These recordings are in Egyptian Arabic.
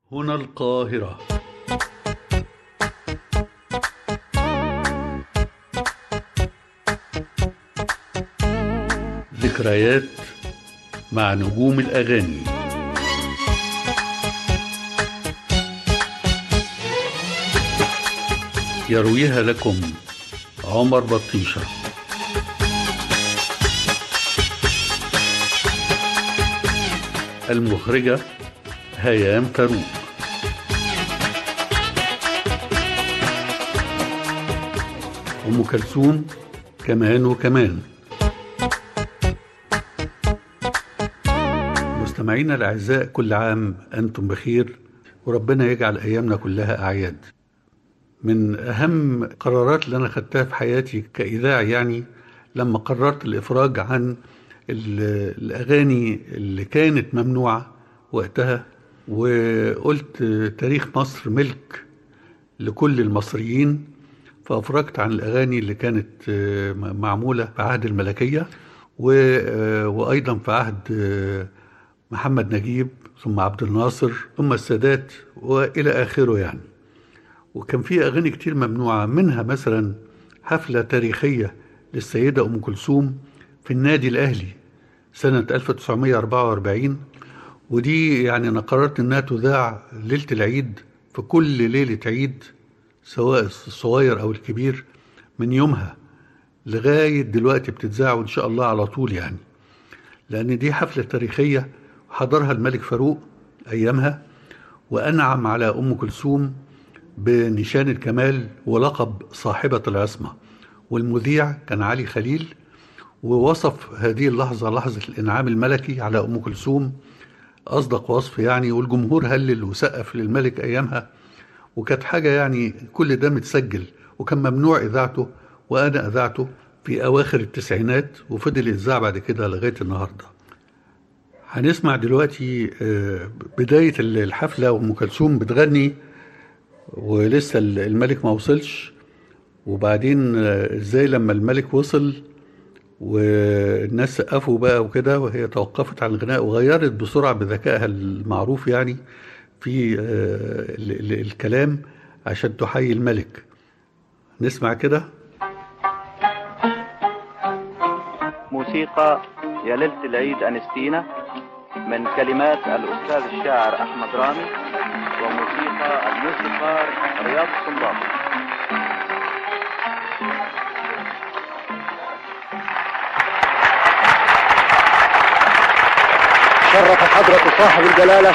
هنا القاهرة ذكريات مع نجوم الأغاني يرويها لكم عمر بطيشة المخرجة هيام فاروق أم كلثوم كمان وكمان مستمعينا الأعزاء كل عام أنتم بخير وربنا يجعل أيامنا كلها أعياد من أهم قرارات اللي أنا خدتها في حياتي كإذاع يعني لما قررت الإفراج عن ال- الأغاني اللي كانت ممنوعة وقتها وقلت تاريخ مصر ملك لكل المصريين فأفرجت عن الأغاني اللي كانت آه، معمولة في عهد الملكية و- آه، وأيضا في عهد آه، محمد نجيب ثم عبد الناصر ثم السادات وإلى آخره يعني وكان في أغاني كتير ممنوعة منها مثلا حفلة تاريخية للسيدة أم كلثوم في النادي الأهلي سنة 1944 ودي يعني أنا قررت إنها تذاع ليلة العيد في كل ليلة عيد سواء الصغير أو الكبير من يومها لغاية دلوقتي بتتذاع وإن شاء الله على طول يعني لأن دي حفلة تاريخية حضرها الملك فاروق أيامها وأنعم على أم كلثوم بنشان الكمال ولقب صاحبة العصمة والمذيع كان علي خليل ووصف هذه اللحظة لحظة الإنعام الملكي على أم كلثوم أصدق وصف يعني والجمهور هلل وسقف للملك أيامها وكانت حاجة يعني كل ده متسجل وكان ممنوع إذاعته وأنا أذعته في أواخر التسعينات وفضل يتذاع بعد كده لغاية النهاردة هنسمع دلوقتي آه، بداية الحفلة وأم كلثوم بتغني ولسه الملك ما وصلش وبعدين آه، ازاي لما الملك وصل والناس سقفوا بقى وكده وهي توقفت عن الغناء وغيرت بسرعة بذكائها المعروف يعني في آه، ال- ال- الكلام عشان تحيي الملك نسمع كده موسيقى يا ليلة العيد أنستينا من كلمات الأستاذ الشاعر أحمد رامي وموسيقى الموسيقار رياض السنباطي شرف حضرة صاحب الجلالة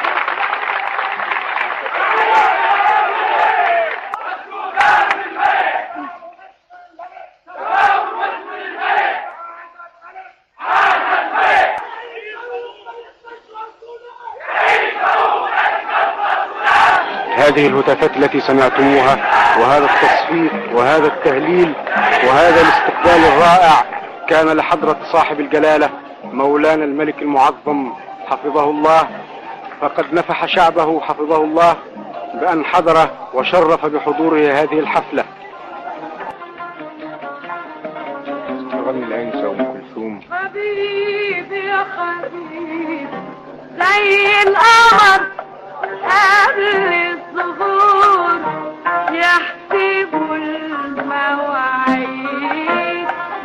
هذه الهتافات التي سمعتموها وهذا التصفيق وهذا التهليل وهذا الاستقبال الرائع كان لحضرة صاحب الجلالة مولانا الملك المعظم حفظه الله فقد نفح شعبه حفظه الله بأن حضر وشرف بحضوره هذه الحفلة تغني الأنسة أم كلثوم حبيبي يا حبيبي زي القمر قبل الظهور يحسبوا المواعيد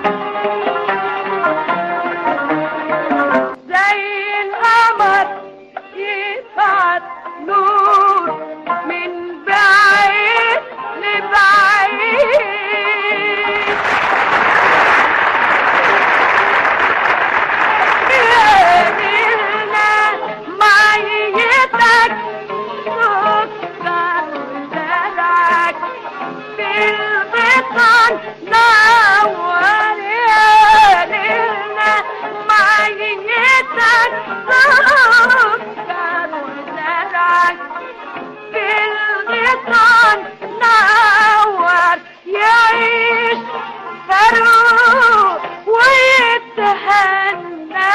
زي القمر يبعت نور من بعيد لبعيد قابلنا ميتك سكر زرعك في الغيطان نور يالنا ميتك سكر زرعك في الغيطان نور يعيش فاروق ويتهنى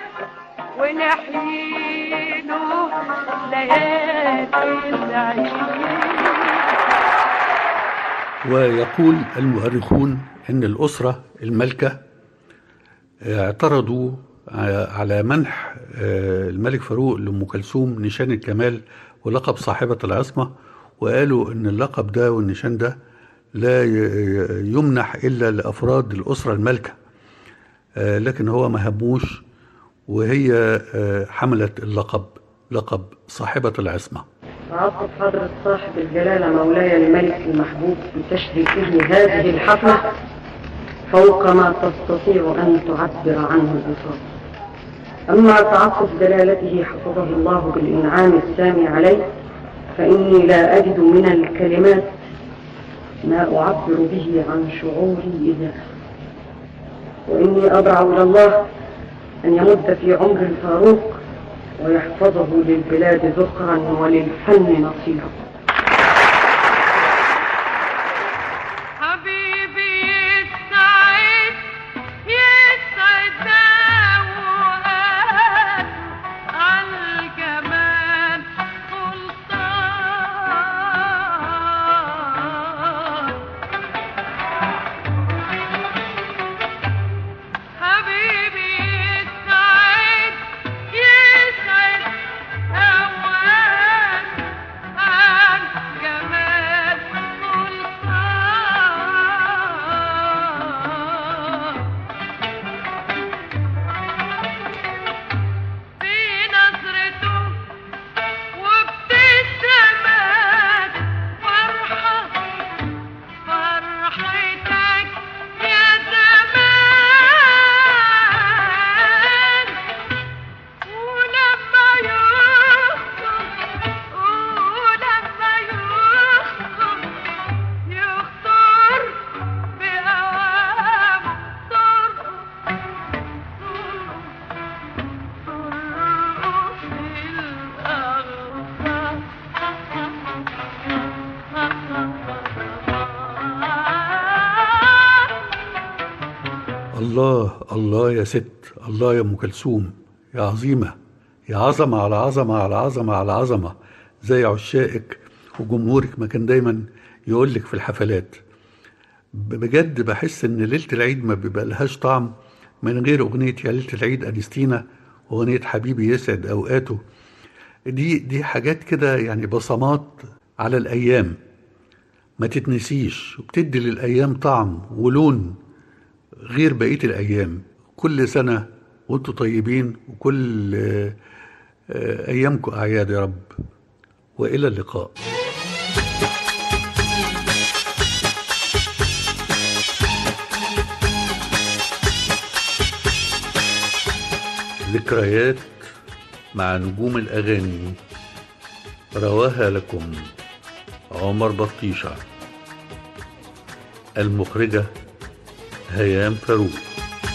ونحيله ليالي العيد ويقول المؤرخون ان الاسره المالكه اعترضوا على منح آه، الملك فاروق لأم كلثوم نشان الكمال ولقب صاحبة العصمة وقالوا إن اللقب ده والنشان ده لا ي- ي- يمنح إلا لأفراد الأسرة المالكة آه، لكن هو ما هموش وهي آه، حملت اللقب لقب صاحبة العصمة تعقب حضرة صاحب الجلالة مولاي الملك المحبوب بتشريفه هذه الحفلة فوق ما تستطيع أن تعبر عنه البساط أما تعقب جلالته حفظه الله بالإنعام السامي عليه فإني لا أجد من الكلمات ما أعبر به عن شعوري إياه وإني أضرع إلى الله أن يمد في عمر الفاروق ويحفظه للبلاد ذخرا وللفن نصيرا حبيبي يسعد يسعد أوقات عالجمال سلطان حبيبي يسعد يسعد أوقات عالجمال سلطان في نظرته وابتسامات فرحة فرحتك يا زمان ولما يخطب ولما يخطب يخطر بأوامه الله الله يا ست الله يا ام كلثوم يا عظيمه يا عظمه على عظمه على عظمه على عظمه زي عشائك وجمهورك ما كان دايما يقول لك في الحفلات ب- بجد بحس ان ليله العيد ما بيبقى لهاش طعم من غير اغنيه يا ليله العيد انستينا واغنيه حبيبي يسعد اوقاته دي دي حاجات كده يعني بصمات على الايام ما تتنسيش وبتدي للايام طعم ولون غير بقية الأيام كل سنة وانتم طيبين وكل آه، آه، أيامكم أعياد يا رب وإلى اللقاء ذكريات مع نجوم الأغاني رواها لكم عمر بطيشة المخرجة هيام فاروق